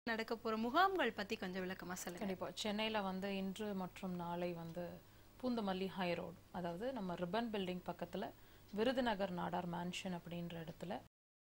நடக்க போற முகாம்கள் பத்தி கொஞ்சம் விளக்கமா சொல்லுங்க கண்டிப்பா சென்னையில வந்து இன்று மற்றும் நாளை வந்து பூந்தமல்லி ஹை ரோடு அதாவது நம்ம ரிப்பன் பில்டிங் பக்கத்துல விருதுநகர் நாடார் மேன்ஷன் அப்படின்ற இடத்துல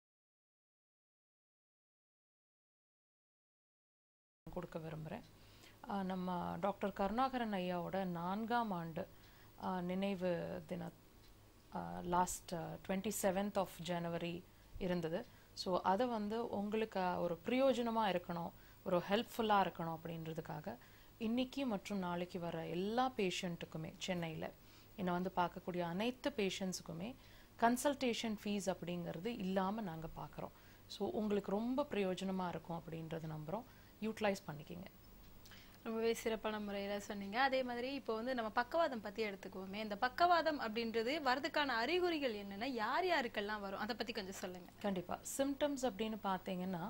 கொடுக்க விரும்புகிறேன் நம்ம டாக்டர் கருணாகரன் ஐயாவோட நான்காம் ஆண்டு ஆஹ், நினைவு தின last twenty seventh of January இருந்தது ஸோ அதை வந்து உங்களுக்கு ஆஹ், ஒரு பிரயோஜனமாக இருக்கணும் ஒரு ஹெல்ப்ஃபுல்லாக இருக்கணும் அப்படின்றதுக்காக இன்னைக்கு மற்றும் நாளைக்கு வர எல்லா பேஷண்ட்டுக்குமே சென்னையில் என்னை வந்து பார்க்கக்கூடிய அனைத்து பேஷண்ட்ஸுக்குமே கன்சல்டேஷன் ஃபீஸ் அப்படிங்கிறது இல்லாமல் நாங்கள் பார்க்குறோம் ஸோ உங்களுக்கு ரொம்ப பிரயோஜனமாக இருக்கும் அப்படின்றத நம்புகிறோம் யூட்டிலைஸ் பண்ணிக்கிங்க ரொம்பவே சிறப்பான முறையில சொன்னீங்க அதே மாதிரி இப்போ வந்து நம்ம பக்கவாதம் பத்தி எடுத்துக்குவோமே இந்த பக்கவாதம் அப்படின்றது வரதுக்கான அறிகுறிகள் என்னன்னா யார் யாருக்கெல்லாம் வரும் அதை பத்தி கொஞ்சம் சொல்லுங்க கண்டிப்பாக சிம்டம்ஸ் அப்படின்னு பார்த்தீங்கன்னா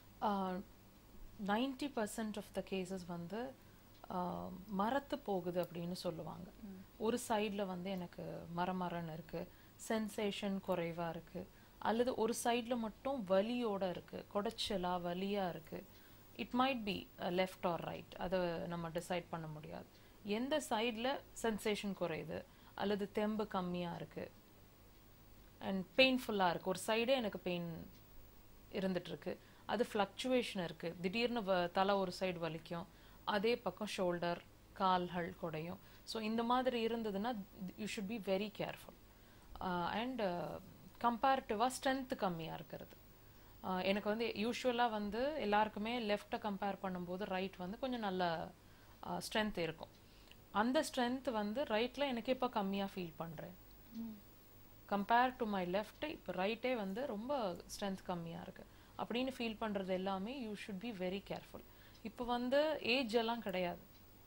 ninety percent of the cases வந்து ஆஹ், மரத்து போகுது அப்படின்னு சொல்லுவாங்க ஒரு சைடில் வந்து எனக்கு மரமரன்னு இருக்கு சென்சேஷன் குறைவாக இருக்கு அல்லது ஒரு சைடில் மட்டும் வலியோட இருக்கு குடைச்சலா வலியா இருக்கு it might be left or right அதை நம்ம டிசைட் பண்ண முடியாது எந்த சைடில் சென்சேஷன் குறையுது அல்லது தெம்பு கம்மியாக இருக்கு அண்ட் பெயின்ஃபுல்லாக இருக்கு ஒரு சைடே எனக்கு பெயின் இருந்துட்டு இருக்கு அது ஃப்ளக்சுவேஷன் இருக்கு திடீர்னு வ- தலை ஒரு சைடு வலிக்கும் அதே பக்கம் ஷோல்டர் கால்கள் குடையும் ஸோ இந்த மாதிரி இருந்ததுன்னா you should be very careful and கம்பேரிட்டிவாக ஸ்ட்ரென்த் கம்மியாக இருக்கிறது ஆஹ் எனக்கு வந்து யூஸ்வலாக வந்து எல்லாருக்குமே லெஃப்ட்டை கம்பேர் பண்ணும்போது ரைட் வந்து கொஞ்சம் நல்ல ஸ்ட்ரென்த் இருக்கும் அந்த ஸ்ட்ரென்த் வந்து ரைட்டில் எனக்கு இப்போ கம்மியாக ஃபீல் பண்ணுறேன் கம்பேர் டு மை லெஃப்ட் இப்போ ரைட்டே வந்து ரொம்ப ஸ்ட்ரென்த் கம்மியாக இருக்கு அப்படின்னு ஃபீல் பண்ணுறது எல்லாமே you should be very careful இப்போ வந்து ஏஜ் எல்லாம் கிடையாது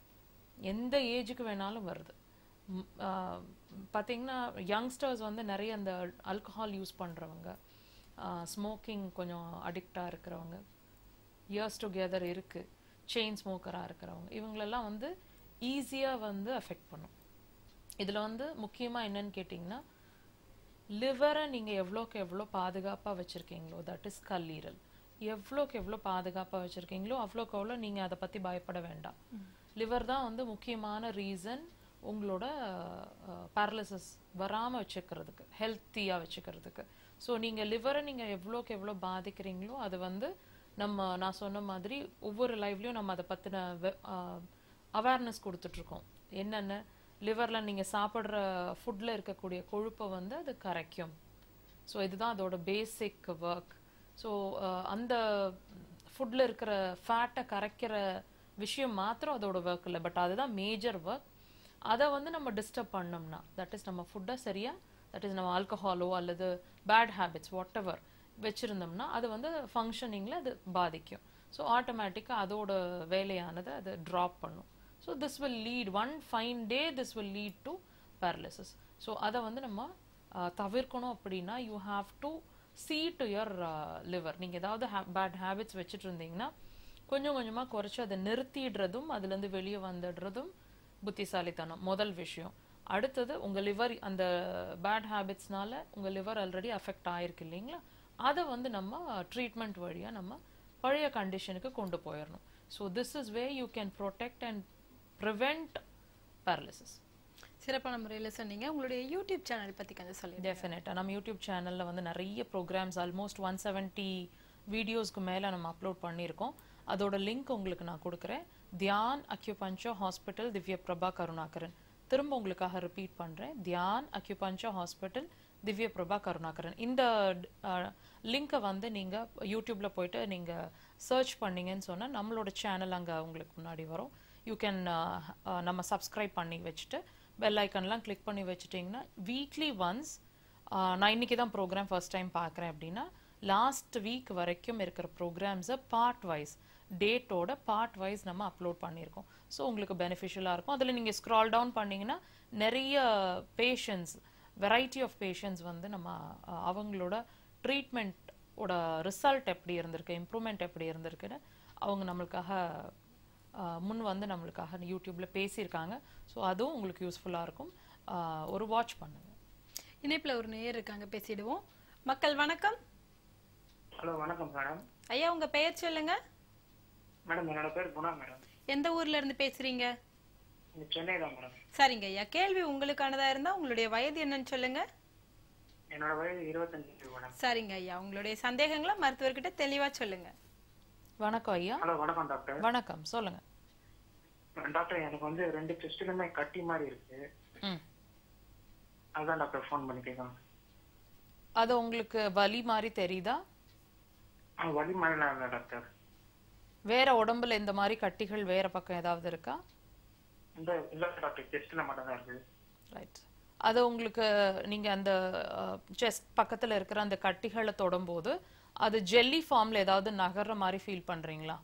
எந்த ஏஜுக்கு வேணாலும் வருது ம், ஆஹ், பார்த்தீங்கன்னா யங்ஸ்டர்ஸ் வந்து நிறைய அந்த ஆல்கஹால் யூஸ் பண்ணுறவங்க ஸ்மோக்கிங் கொஞ்சம் அடிக்டாக இருக்கிறவங்க இயர்ஸ் டுகெதர் இருக்கு செயின் ஸ்மோக்கராக இருக்கிறவங்க இவங்களெல்லாம் வந்து ஈஸியாக வந்து அஃபெக்ட் பண்ணும் இதில் வந்து முக்கியமாக என்னன்னு கேட்டிங்கன்னா லிவரை நீங்கள் எவ்வளோக்கு எவ்வளோ பாதுகாப்பாக வச்சுருக்கீங்களோ தட் இஸ் கல்லீரல் எவ்வளோக்கு எவ்வளோ பாதுகாப்பாக வச்சுருக்கீங்களோ அவ்வளோக்கு அவ்வளோ நீங்கள் அதை பற்றி பயப்பட வேண்டாம் லிவர் தான் வந்து முக்கியமான ரீசன் உங்களோட பேரலிசிஸ் வராமல் வச்சுக்கிறதுக்கு ஹெல்த்தியாக வச்சுக்கிறதுக்கு ஸோ நீங்கள் லிவரை நீங்கள் எவ்வளோக்கு எவ்வளோ பாதிக்கிறீங்களோ அது வந்து நம்ம நான் சொன்ன மாதிரி ஒவ்வொரு லைவ்லையும் நம்ம அதை பற்றின அவேர்னஸ் கொடுத்துட்ருக்கோம் என்னென்ன லிவரில் நீங்கள் சாப்பிட்ற ஃபுட்டில் இருக்கக்கூடிய கொழுப்பை வந்து அது கரைக்கும் ஸோ இதுதான் அதோட பேசிக் ஒர்க் ஸோ அந்த ஃபுட்டில் இருக்கிற ஃபேட்டை கரைக்கிற விஷயம் மாத்திரம் அதோட ஒர்க் இல்லை பட் அதுதான் மேஜர் ஒர்க் அதை வந்து நம்ம டிஸ்டர்ப் பண்ணோம்னா தட் இஸ் நம்ம ஃபுட்டை சரியா தட் இஸ் நம்ம ஆல்கஹாலோ அல்லது பேட் ஹேபிட்ஸ் வாட் எவர் வச்சுருந்தோம்னா அது வந்து ஃபங்க்ஷனிங்கில் அது பாதிக்கும் ஸோ ஆட்டோமேட்டிக்காக அதோட வேலையானதை அது ட்ராப் பண்ணும் so this will lead one fine day this will lead to paralysis so அதை வந்து நம்ம ஆஹ், தவிர்க்கணும் அப்படின்னா you have to see to your liver நீங்கள் ஏதாவது பேட் ஹேபிட்ஸ் வச்சுட்டு இருந்தீங்கன்னா கொஞ்சம் கொஞ்சமாக குறைச்சி அதை நிறுத்திடுறதும் அதுலேருந்து வெளியே வந்துடுறதும் புத்திசாலித்தனம் முதல் விஷயம் அடுத்தது உங்கள் லிவர் அந்த பேட் ஹேபிட்ஸ்னால உங்கள் லிவர் ஆல்ரெடி அஃபெக்ட் ஆயிருக்கு இல்லைங்களா அதை வந்து நம்ம ட்ரீட்மெண்ட் வழியாக நம்ம பழைய கண்டிஷனுக்கு கொண்டு போயிடணும் so this is way you can protect and prevent paralysis சிறப்பான முறையில சொன்னீங்க உங்களுடைய யூடியூப் சேனல் பத்தி கொஞ்சம் சொல்லுங்க டெஃபினட்டாக நம்ம யூடியூப் சேனலில் வந்து நிறைய ப்ரோக்ராம்ஸ் ஆல்மோஸ்ட் ஒன் செவன்ட்டி வீடியோஸ்க்கு மேலே நம்ம அப்லோட் பண்ணியிருக்கோம் அதோட லிங்க் உங்களுக்கு நான் கொடுக்குறேன் தியான் அக்யூபஞ்சர் ஹாஸ்பிட்டல் திவ்ய பிரபா கருணாகரன் திரும்ப உங்களுக்காக ரிப்பீட் பண்ணுறேன் தியான் அக்யூபஞ்சர் ஹாஸ்பிட்டல் திவ்ய பிரபா கருணாகரன் இந்த லிங்கை வந்து நீங்கள் யூடியூப்பில் போயிட்டு நீங்கள் சர்ச் பண்ணீங்கன்னு சொன்னால் நம்மளோட சேனல் அங்கே உங்களுக்கு முன்னாடி வரும் யூ கேன் நம்ம சப்ஸ்கிரைப் பண்ணி வச்சுட்டு பெல் ஐக்கன்லாம் கிளிக் பண்ணி வச்சுட்டிங்கன்னா வீக்லி ஒன்ஸ் நான் இன்னைக்கு தான் ப்ரோக்ராம் ஃபர்ஸ்ட் டைம் பார்க்குறேன் அப்படின்னா லாஸ்ட் வீக் வரைக்கும் இருக்கிற ப்ரோக்ராம்ஸை பார்ட் வைஸ் டேட்டோட பார்ட் வைஸ் நம்ம அப்லோட் பண்ணியிருக்கோம் ஸோ உங்களுக்கு பெனிஃபிஷியலாக இருக்கும் அதில் நீங்கள் ஸ்க்ரால் டவுன் பண்ணீங்கன்னா நிறைய பேஷண்ட்ஸ் வெரைட்டி ஆஃப் பேஷண்ட்ஸ் வந்து நம்ம அஹ், அவங்களோட ட்ரீட்மெண்ட்டோட ரிசல்ட் எப்படி இருந்திருக்கு இம்ப்ரூவ்மெண்ட் எப்படி இருந்திருக்குன்னு அவங்க நம்மளுக்காக அஹ், முன் வந்து நம்மளுக்காக யூடியூப்ல பேசியிருக்காங்க ஸோ அதுவும் உங்களுக்கு யூஸ்ஃபுல்லாக இருக்கும் அஹ், ஒரு வாட்ச் பண்ணுங்க இணைப்புல ஒரு நேயர் இருக்காங்க பேசிடுவோம் மக்கள் வணக்கம் ஹலோ வணக்கம் மேடம் ஐயா உங்க பெயர் சொல்லுங்க மேடம் என்னோட பேர் குணா மேடம் எந்த ஊர்ல இருந்து பேசுறீங்க இங்க சென்னை தான் மேடம் சரிங்க ஐயா கேள்வி உங்களுக்கானதா இருந்தா உங்களுடைய வயது என்னன்னு சொல்லுங்க என்னோட வயது இருபத்தஞ்சு மேடம் சரிங்க ஐயா உங்களுடைய சந்தேகங்களை மருத்துவர்கிட்ட தெளிவா சொல்லுங்க வணக்கம் ஐயா ஹலோ வணக்கம் டாக்டர் வணக்கம் சொல்லுங்க டாக்டர் எனக்கு வந்து ரெண்டு டெஸ்ட்லுமே கட்டி மாதிரி இருக்கு ம் அதுதான் டாக்டர் ஃபோன் பண்ணி கேட்கணும் அது உங்களுக்கு வலி மாதிரி தெரியுதா ஆ வலி மாதிரிலாம் இல்லை டாக்டர் வேற உடம்புல இந்த மாதிரி கட்டிகள் வேற பக்கம் ஏதாவது இருக்கா இந்த இல்லை டாக்டர் டெஸ்ட்ல மட்டும் தான் இருக்கு ரைட் அது உங்களுக்கு நீங்க அந்த செஸ்ட் பக்கத்துல இருக்கிற அந்த கட்டிகளை தொடும்போது அது ஜெல்லி ஃபார்ம்ல ஏதாவது நகர்ற மாதிரி ஃபீல் பண்றீங்களா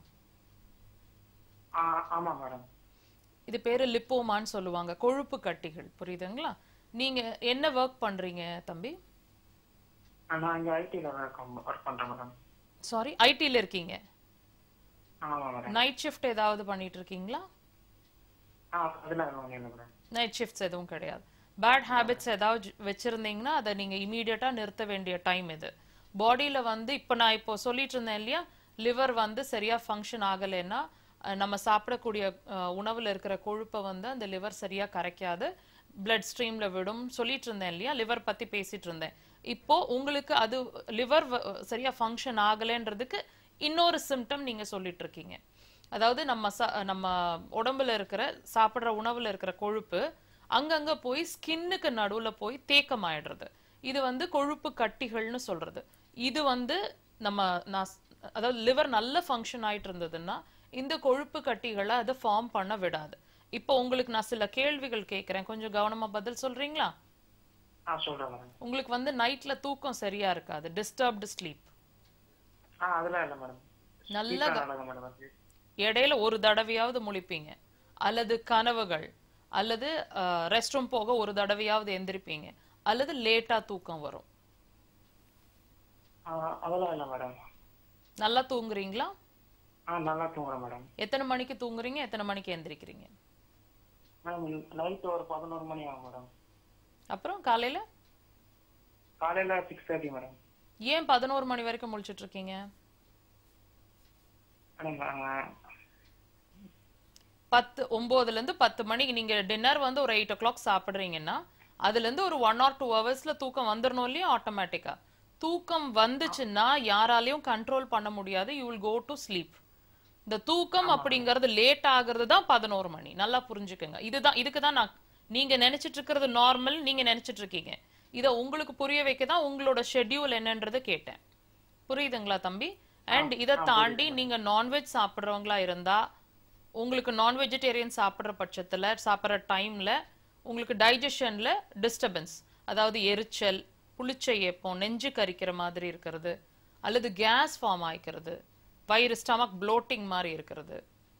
ஆ ஆமா மேடம் இது பேரு லிப்போமான்னு சொல்லுவாங்க கொழுப்பு கட்டிகள் புரியுதுங்களா நீங்க என்ன ஒர்க் பண்றீங்க தம்பி நான் இங்க ஐடில ஒர்க் பண்றேன் மேடம் சாரி ஐடில இருக்கீங்க ஆமா மேடம் நைட் ஷிஃப்ட் ஏதாவது பண்ணிட்டு இருக்கீங்களா ஆ அதெல்லாம் ஒன்றும் இல்லை மேடம் நைட் ஷிஃப்ட்ஸ் எதுவும் கிடையாது பேட் ஹேபிட்ஸ் ஏதாவது வச்சிருந்தீங்கன்னா அதை நீங்க இமீடியட்டா நிறுத்த வேண்டிய டைம் இது பாடியில வந்து இப்போ நான் இப்போ சொல்லிட்டு இருந்தேன் இல்லையா லிவர் வந்து சரியா ஃபங்க்ஷன் ஆகலைன்னா அஹ், நம்ம சாப்பிடக்கூடிய அஹ், உணவுல இருக்கிற கொழுப்பை வந்து அந்த லிவர் சரியா கரைக்காது பிளட் ஸ்ட்ரீம்ல விடும் சொல்லிட்டு இருந்தேன் இல்லையா லிவர் பத்தி பேசிட்டு இருந்தேன் இப்போ உங்களுக்கு அது லிவர் சரியா ஃபங்க்ஷன் ஆகலைன்றதுக்கு இன்னொரு சிம்டம் நீங்க சொல்லிட்டு இருக்கீங்க அதாவது நம்ம ச- நம்ம உடம்புல இருக்கிற சாப்பிடுற உணவுல இருக்கிற கொழுப்பு அங்கங்க போய் ஸ்கின்னுக்கு நடுவுல போய் தேக்கம் ஆயிடுறது இது வந்து கொழுப்பு கட்டிகள்னு சொல்றது இது வந்து நம்ம நான் ஸ்- அதாவது லிவர் நல்ல ஃபங்க்ஷன் ஆயிட்டு இருந்ததுன்னா இந்த கொழுப்பு கட்டிகளை அது ஃபார்ம் பண்ண விடாது இப்போ உங்களுக்கு நான் சில கேள்விகள் கேட்கிறேன் கொஞ்சம் கவனமா பதில் சொல்றீங்களா ஆ சொல்றேன் மேடம் உங்களுக்கு வந்து நைட்ல தூக்கம் சரியா இருக்காது டிஸ்டர்ப்டு ஸ்லீப் ஆ அதெல்லாம் இல்லை மேடம் நல்ல நல்லா தான் மேடம் அது இடையில ஒரு தடவையாவது முழிப்பீங்க அல்லது கனவுகள் அல்லது ரெஸ்ட் ரூம் போக ஒரு தடவையாவது எந்திரிப்பீங்க அல்லது லேட்டா தூக்கம் வரும் ஆ, அதெல்லாம் இல்லை மேடம் நல்லா தூங்குறீங்களா ஆ நல்லா தூங்குறேன் மேடம் எத்தனை மணிக்கு தூங்குறீங்க எத்தனை மணிக்கு எந்திரிக்கிறீங்க மேடம் நைட்டு ஒரு பதினோரு மணி ஆகும் மேடம் அப்புறம் காலையில காலையில சிக்ஸ் தேர்ட்டி மேடம் ஏன் பதினோரு மணி வரைக்கும் முழிச்சிட்டு இருக்கீங்க மேடம் பத்து ஒன்பதுல இருந்து பத்து மணிக்கு நீங்க டின்னர் வந்து ஒரு எயிட் ஓ கிளாக் சாப்பிடுறீங்கன்னா அதுல இருந்து ஒரு ஒன் ஆர் டூ ஹவர்ஸ்ல தூக்கம் வந்துடணும் இல்லையா ஆட்டோமேட்டிக்கா தூக்கம் வந்துச்சுன்னா யாராலையும் கண்ட்ரோல் பண்ண முடியாது you will go to sleep இந்த தூக்கம் அப்படிங்கறது லேட் ஆகுறது தான் பதினோரு மணி நல்லா புரிஞ்சுக்கோங்க இதுதான் இதுக்கு தான் நான் நீங்க நினைச்சிட்டு இருக்கிறது நார்மல் நீங்க நினைச்சிட்டு இருக்கீங்க இத உங்களுக்கு புரிய வைக்க தான் உங்களோட ஷெட்யூல் என்னன்றதை கேட்டேன் புரியுதுங்களா தம்பி அண்ட் இதை தாண்டி நீங்க நான்வெஜ் சாப்பிடுறவங்களா இருந்தா உங்களுக்கு நான் வெஜிடேரியன் சாப்பிடுற பட்சத்துல சாப்பிடுற டைம்ல உங்களுக்கு டைஜஷன்ல டிஸ்டர்பன்ஸ் அதாவது எரிச்சல் புளிச்ச ஏப்பம் நெஞ்சு கரிக்கிற மாதிரி இருக்கிறது அல்லது கேஸ் ஃபார்ம் ஆயிக்கிறது வயிறு ஸ்டமக் ப்ளோட்டிங் மாதிரி இருக்கிறது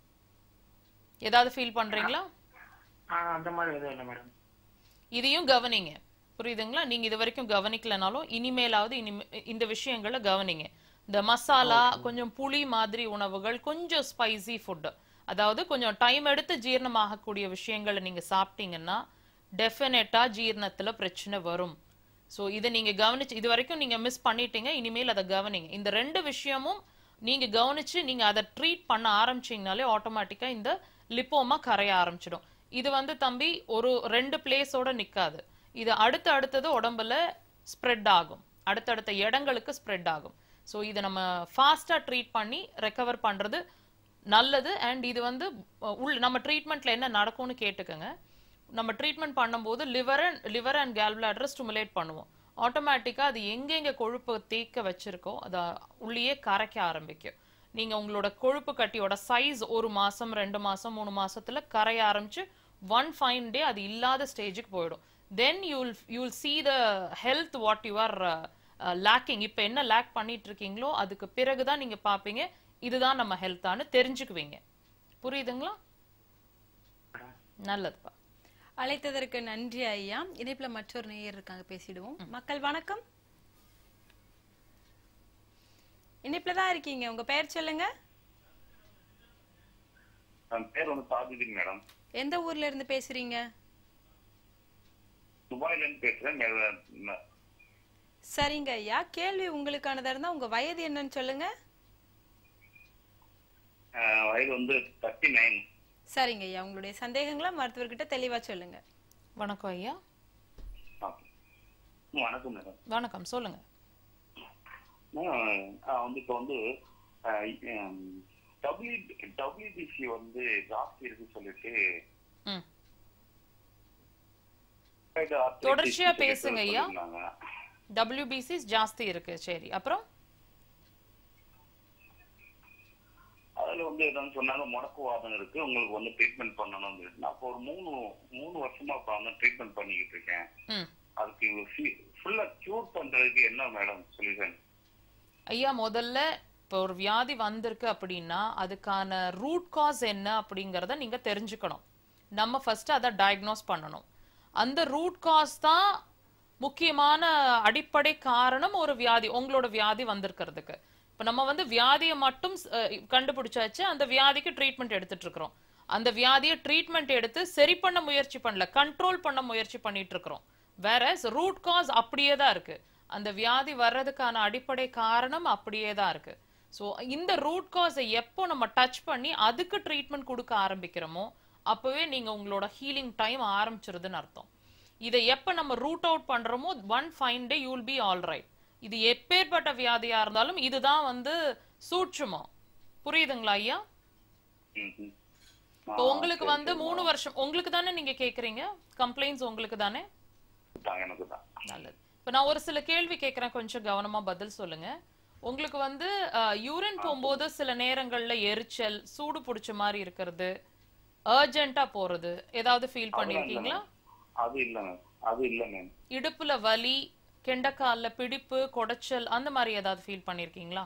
ஏதாவது ஃபீல் பண்றீங்களா ஆ அந்த மாதிரி எதுவும் இல்லை மேடம் இதையும் கவனிங்க புரியுதுங்களா நீங்க இது வரைக்கும் கவனிக்கலனாலும் இனிமேலாவது இனிமே இந்த விஷயங்களை கவனிங்க இந்த மசாலா கொஞ்சம் புளி மாதிரி உணவுகள் கொஞ்சம் ஸ்பைசி ஃபுட் அதாவது கொஞ்சம் டைம் எடுத்து ஜீரணமாகக்கூடிய விஷயங்களை நீங்க சாப்பிட்டீங்கன்னா டெஃபினட்டா ஜீரணத்துல பிரச்சனை வரும் சோ இதை நீங்க கவனிச்சு இது வரைக்கும் நீங்க மிஸ் பண்ணிட்டீங்க இனிமேல் அதை கவனிங்க இந்த ரெண்டு விஷயமும் நீங்க கவனிச்சு நீங்க அதை ட்ரீட் பண்ண ஆரம்பிச்சீங்கனாலே ஆட்டோமேட்டிக்கா இந்த லிப்போமா கரைய ஆரம்பிச்சிடும் இது வந்து தம்பி ஒரு ரெண்டு பிளேஸோட நிக்காது இது அடுத்து அடுத்தது உடம்புல ஸ்ப்ரெட் ஆகும் அடுத்தடுத்த இடங்களுக்கு ஸ்ப்ரெட் ஆகும் ஸோ இதை நம்ம ஃபாஸ்டா ட்ரீட் பண்ணி ரெக்கவர் பண்றது நல்லது அண்ட் இது வந்து அஹ், உள் நம்ம ட்ரீட்மெண்ட்ல என்ன நடக்கும்னு கேட்டுக்கோங்க நம்ம ட்ரீட்மெண்ட் பண்ணும்போது liver and liver and gall பிளாடரை ஸ்டிமுலேட் பண்ணுவோம் ஆட்டோமேட்டிக்கா அது எங்கெங்க கொழுப்பு தேக்க வச்சிருக்கோ அதை உள்ளேயே கரைக்க ஆரம்பிக்கும் நீங்க உங்களோட கொழுப்பு கட்டியோட சைஸ் ஒரு மாசம் ரெண்டு மாசம் மூணு மாசத்துல கரைய ஆரம்பிச்சு ஒன் ஃபைன் டே அது இல்லாத ஸ்டேஜுக்கு போயிடும் then you'll you'll see the health what you are lacking இப்போ என்ன லேக் பண்ணிட்டு இருக்கீங்களோ அதுக்கு பிறகுதான் நீங்க பாப்பீங்க இதுதான் நம்ம ஹெல்த்தான்னு தெரிஞ்சுக்குவீங்க புரியுதுங்களா நல்லதுப்பா அழைத்ததற்கு நன்றி ஐயா இணைப்புல மற்றொரு நேயர் இருக்காங்க பேசிடுவோம் மக்கள் வணக்கம் இணைப்புல தான் இருக்கீங்க உங்க பெயர் சொல்லுங்க என் பேர் வந்து சாஜிதின் மேடம் எந்த ஊர்ல இருந்து பேசுறீங்க துபாயில இருந்து பேசுறேன் மே- ம- சரிங்க ஐயா கேள்வி உங்களுக்கானதா இருந்தா உங்க வயது என்னன்னு சொல்லுங்க அஹ், வயது வந்து தேர்ட்டி நைன் சரிங்க ஐயா உங்களுடைய சந்தேகங்களை மருத்துவர்கிட்ட தெளிவா சொல்லுங்க வணக்கம் ஐயா வணக்கம் மேடம் வணக்கம் சொல்லுங்க நான் வந்து இப்போ வந்து டபிள்யூ டபிள்யூபிசி வந்து ஜாஸ்தி இருக்குன்னு சொல்லிட்டு ம் arthritis தொடர்ச்சியா சொல்லிட்டு பேசுங்க ஐயா. சொல்லியிருந்தாங்க. டபிள்யூபிசிஸ் ஜாஸ்தி இருக்கு சரி அப்புறம் அதுல வந்து என்னன்னு சொன்னாங்க முடக்குவாதம் இருக்கு உங்களுக்கு வந்து ட்ரீட்மெண்ட் பண்ணணும்னு சொல்லிட்டு நான் அப்போ ஒரு மூணு மூணு வருஷமா இப்போ வந்து ட்ரீட்மெண்ட் பண்ணிக்கிட்டு இருக்கேன் ம் அதுக்கு ஃபுல்லா கியூர் பண்றதுக்கு என்ன மேடம் சொல்யூஷன் ஐயா முதல்ல இப்போ ஒரு வியாதி வந்திருக்கு அப்படின்னா அதுக்கான ரூட் காஸ் என்ன அப்படிங்கறத நீங்க தெரிஞ்சுக்கணும் நம்ம ஃபர்ஸ்ட் அதை டயக்னோஸ் பண்ணணும் அந்த ரூட் காஸ் தான் முக்கியமான அடிப்படை காரணம் ஒரு வியாதி உங்களோட வியாதி வந்திருக்கிறதுக்கு இப்போ நம்ம வந்து வியாதியை மட்டும் அஹ், கண்டுபிடிச்சாச்சு அந்த வியாதிக்கு ட்ரீட்மெண்ட் எடுத்துட்டு இருக்கிறோம் அந்த வியாதியை ட்ரீட்மெண்ட் எடுத்து சரி பண்ண முயற்சி பண்ணல கண்ட்ரோல் பண்ண முயற்சி பண்ணிட்டு இருக்கிறோம் வேற ரூட் காஸ் அப்படியே தான் இருக்கு அந்த வியாதி வர்றதுக்கான அடிப்படை காரணம் அப்படியே தான் இருக்கு ஸோ இந்த ரூட் காஸை எப்போ நம்ம டச் பண்ணி அதுக்கு ட்ரீட்மெண்ட் கொடுக்க ஆரம்பிக்கிறோமோ அப்பவே நீங்க உங்களோட ஹீலிங் டைம் ஆரம்பிச்சிருதுன்னு அர்த்தம் இதை எப்ப நம்ம ரூட் அவுட் பண்றோமோ one fine day you'll be all right இது எப்பேற்பட்ட வியாதியா இருந்தாலும் இதுதான் வந்து சூட்சுமம் புரியுதுங்களா ஐயா ம்ஹும். இப்போ உங்களுக்கு வந்து மூணு வருஷம் உங்களுக்கு தானே நீங்க கேக்குறீங்க கம்ப்ளைண்ட்ஸ் உங்களுக்கு தானே தான் எனக்கு தான் நல்லது இப்போ நான் ஒரு சில கேள்வி கேட்குறேன் கொஞ்சம் கவனமா பதில் சொல்லுங்க உங்களுக்கு வந்து யூரின் போகும்போது சில நேரங்கள்ல எரிச்சல் சூடு பிடிச்ச மாதிரி இருக்கிறது அர்ஜென்ட்டா போறது ஏதாவது ஃபீல் பண்ணிருக்கீங்களா அது இல்ல மேம் அது இல்ல மேம் இடுப்புல வலி கெண்டக்கால்ல பிடிப்பு கொடைச்சல் அந்த மாதிரி ஏதாவது ஃபீல் பண்ணிருக்கீங்களா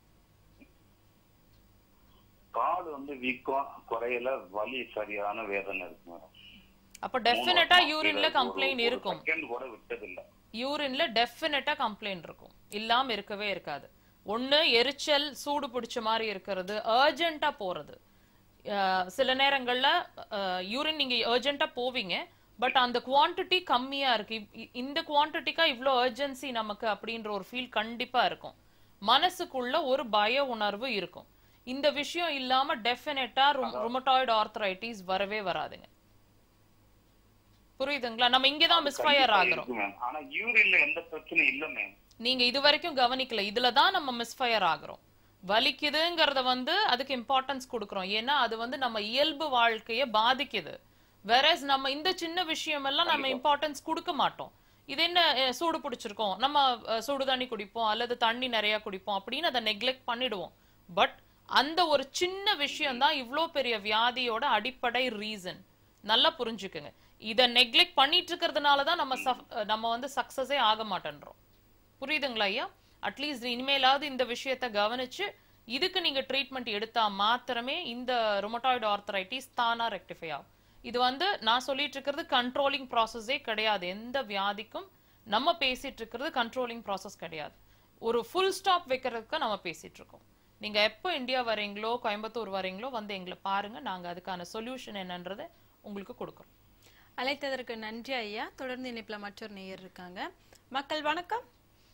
கால் வந்து வீக்கம் குறையல வலி சரியான வேதனை இருக்கு மேடம் அப்ப டெஃபினட்டா யூரின்ல கம்ப்ளைண்ட் இருக்கும் செகண்ட் கூட விட்டது இல்ல யூரின்ல டெஃபினட்டா கம்ப்ளைண்ட் இருக்கும் இல்லாம இருக்கவே இருக்காது ஒண்ணு எரிச்சல் சூடு பிடிச்ச மாதிரி இருக்கிறது அர்ஜென்ட்டா போறது அஹ் சில நேரங்கள்ல யூரின் நீங்க அர்ஜென்ட்டா போவீங்க பட் அந்த குவாண்டிட்டி கம்மியா இருக்கு இப்- இ- இந்த குவாண்டிட்டிக்கா இவ்ளோ அர்ஜென்சி நமக்கு அப்படின்ற ஒரு ஃபீல் கண்டிப்பா இருக்கும் மனசுக்குள்ள ஒரு பய உணர்வு இருக்கும் இந்த விஷயம் இல்லாம டெஃபினட்டா ருமட்டாய்டு ஆர்த்தரைட்டிஸ் வரவே வராதுங்க புரியுதுங்களா நம்ம இங்கதான் மிஸ்ஃபயர் ஆகுறோம் இருக்கு மேம் ஆனா யூரின்ல எந்த பிரச்சனையும் இல்ல மேம் நீங்க இது வரைக்கும் கவனிக்கல இதுல தான் நம்ம மிஸ்ஃபயர் ஆகுறோம் வலிக்குதுங்கிறத வந்து அதுக்கு இம்பார்ட்டன்ஸ் கொடுக்குறோம் ஏன்னா அது வந்து நம்ம இயல்பு வாழ்க்கைய பாதிக்குது வேறஸ் நம்ம இந்த சின்ன விஷயம் எல்லாம் நம்ம இம்பார்ட்டன்ஸ் கொடுக்க மாட்டோம் இது என்ன அஹ், சூடு பிடிச்சிருக்கோம் நம்ம அஹ், சுடு தண்ணி குடிப்போம் அல்லது தண்ணி நிறைய குடிப்போம் அப்படின்னு அதை நெக்லெக்ட் பண்ணிடுவோம் பட் அந்த ஒரு சின்ன விஷயம் தான் இவ்ளோ பெரிய வியாதியோட அடிப்படை ரீசன் நல்லா புரிஞ்சுக்குங்க இத நெக்லெக்ட் பண்ணிட்டு இருக்கிறதுனால தான் நம்ம suf- அஹ், நம்ம வந்து சக்சஸே ஆக மாட்டேன்றோம் புரியுதுங்களா ஐயா அட்லீஸ்ட் இனிமேலாவது இந்த விஷயத்த கவனிச்சு இதுக்கு நீங்க ட்ரீட்மெண்ட் எடுத்தா மாத்திரமே இந்த ருமட்டாய்டு ஆர்த்தரைட்டிஸ் தானா ரெக்டிஃபை ஆகும் இது வந்து நான் சொல்லிட்டு இருக்கிறது கண்ட்ரோலிங் ப்ராசஸே கிடையாது எந்த வியாதிக்கும் நம்ம பேசிட்டு இருக்கிறது கண்ட்ரோலிங் ப்ராசஸ் கிடையாது ஒரு ஃபுல் ஸ்டாப் வைக்கிறதுக்கு நம்ம பேசிட்டு இருக்கோம் நீங்க எப்போ இந்தியா வரீங்களோ கோயம்புத்தூர் வரீங்களோ வந்து எங்களை பாருங்க நாங்க அதுக்கான சொல்யூஷன் என்னன்றதை உங்களுக்கு கொடுக்குறோம் அழைத்ததற்கு நன்றி ஐயா தொடர்ந்து இணைப்புல மற்றொரு நேயர் இருக்காங்க மக்கள் வணக்கம்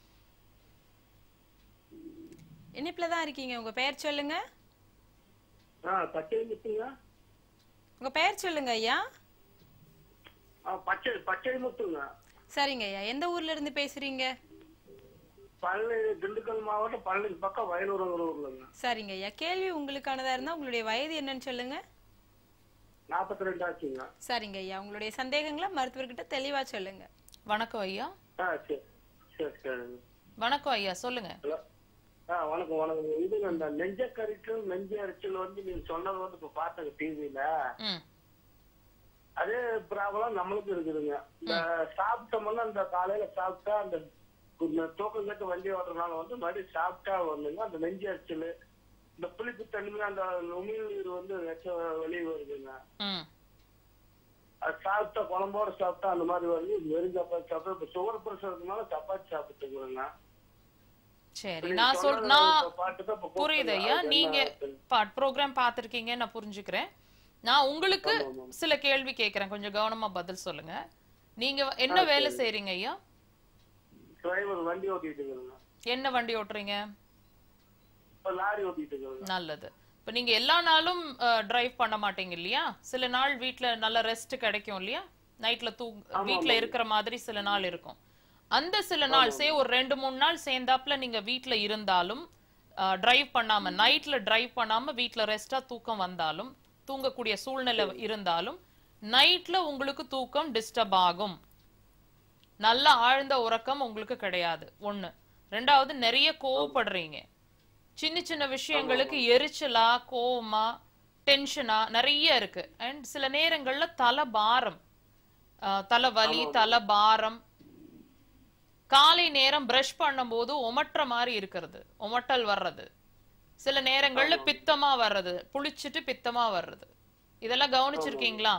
இணைப்புல தான் இருக்கீங்க உங்க பெயர் சொல்லுங்க ஆ பச்சை முத்துங்க உங்க பெயர் சொல்லுங்க ஐயா ஆ பச்சை பச்சை முத்துங்க சரிங்க ஐயா எந்த ஊர்ல இருந்து பேசுறீங்க பழனி திண்டுக்கல் மாவட்டம் பழனி பக்கம் வயலூருங்கிற ஊர்லங்க சரிங்க ஐயா கேள்வி உங்களுக்கானதா இருந்தா உங்களுடைய வயது என்னன்னு சொல்லுங்க நாற்பத்தி ரெண்டு ஆச்சுங்க சரிங்க ஐயா உங்களுடைய சந்தேகங்களை மருத்துவர்கிட்ட தெளிவா சொல்லுங்க வணக்கம் ஐயா ஆ சரி சரி சரி வணக்கம் ஐயா சொல்லுங்க ஹலோ ஆ வணக்கம் வணக்கம் இதுங்க இந்த நெஞ்ச கரிச்சல் நெஞ்ச அரிச்சல் வந்து நீங்க சொன்னது வந்து இப்ப பார்த்தங்க டிவில ம் அதே ப்ராப்ளம் நம்மளுக்கு இருக்குதுங்க இந்த சாப்பிட்டோம்னா இந்த காலையில சாப்பிட்டா அந்த கொஞ்சம் தூக்கம் கட்டு வண்டி ஓட்டுறதுனால வந்து மறுபடியும் சாப்பிட்டா வந்துங்க அந்த நெஞ்சு அரிச்சல் இந்த புளிப்பு தன்மை அந்த உமிழ் நீர் வந்து வெச்ச வெளியே வருதுங்க ம் அது சாப்பிட்டா குழம்போட சாப்பிட்டா அந்த மாதிரி வருது வெறும் சப்பாத்தி சாப்பிட்டா இப்ப சுகர் பிரஷர் இருக்கனால சப்பாத்தி சாப்பிட்டுக்கிறேங்க சரி நீங்க நான் சொல் சொன்னதை நான் இப்ப பார்த்துட்டு இப்ப புரியுது போட்டுங்க. ஐயா அது நீங்க என்ன ப்ரோக்ராம் பார்த்திருக்கீங்க நான் புரிஞ்சுக்கிறேன் நான் உங்களுக்கு ஆமா, ஆமா. சில கேள்வி கேட்கறேன் கொஞ்சம் கவனமா பதில் சொல்லுங்க நீங்க என்ன வேலை செய்றீங்க ஐயா டிரைவர் வண்டி ஓட்டிட்டு இருக்கிறேங்க என்ன வண்டி ஓட்டுறீங்க இப்ப லாரி ஓட்டிட்டு இருக்கிறேங்க நல்லது இப்போ நீங்க எல்லா நாளும் டிரைவ் பண்ண மாட்டீங்க இல்லையா சில நாள் வீட்ல நல்ல ரெஸ்ட் கிடைக்கும் இல்லையா நைட்ல தூ வீட்ல இருக்கிற மாதிரி சில நாள் இருக்கும் அந்த சில நாள் சே ஒரு ரெண்டு மூணு நாள் சேர்ந்தாப்புல நீங்க வீட்ல இருந்தாலும் டிரைவ் பண்ணாம நைட்ல டிரைவ் பண்ணாம வீட்ல ரெஸ்டா தூக்கம் வந்தாலும் தூங்கக்கூடிய சூழ்நிலை இருந்தாலும் நைட்ல உங்களுக்கு தூக்கம் டிஸ்டர்ப் ஆகும் நல்ல ஆழ்ந்த உறக்கம் உங்களுக்கு கிடையாது ஒண்ணு ரெண்டாவது நிறைய கோவப்படுறீங்க சின்ன சின்ன விஷயங்களுக்கு எரிச்சலா கோவமா டென்ஷனா நிறைய இருக்கு அண்ட் சில நேரங்கள்ல தலை பாரம் அஹ், தலை வலி தலை பாரம் காலை நேரம் பிரஷ் பண்ணும்போது உமட்டுற மாதிரி இருக்கிறது உமட்டல் வர்றது சில நேரங்கள்ல பித்தமா வர்றது புளிச்சிட்டு பித்தமா வர்றது இதெல்லாம் கவனிச்சிருக்கீங்களா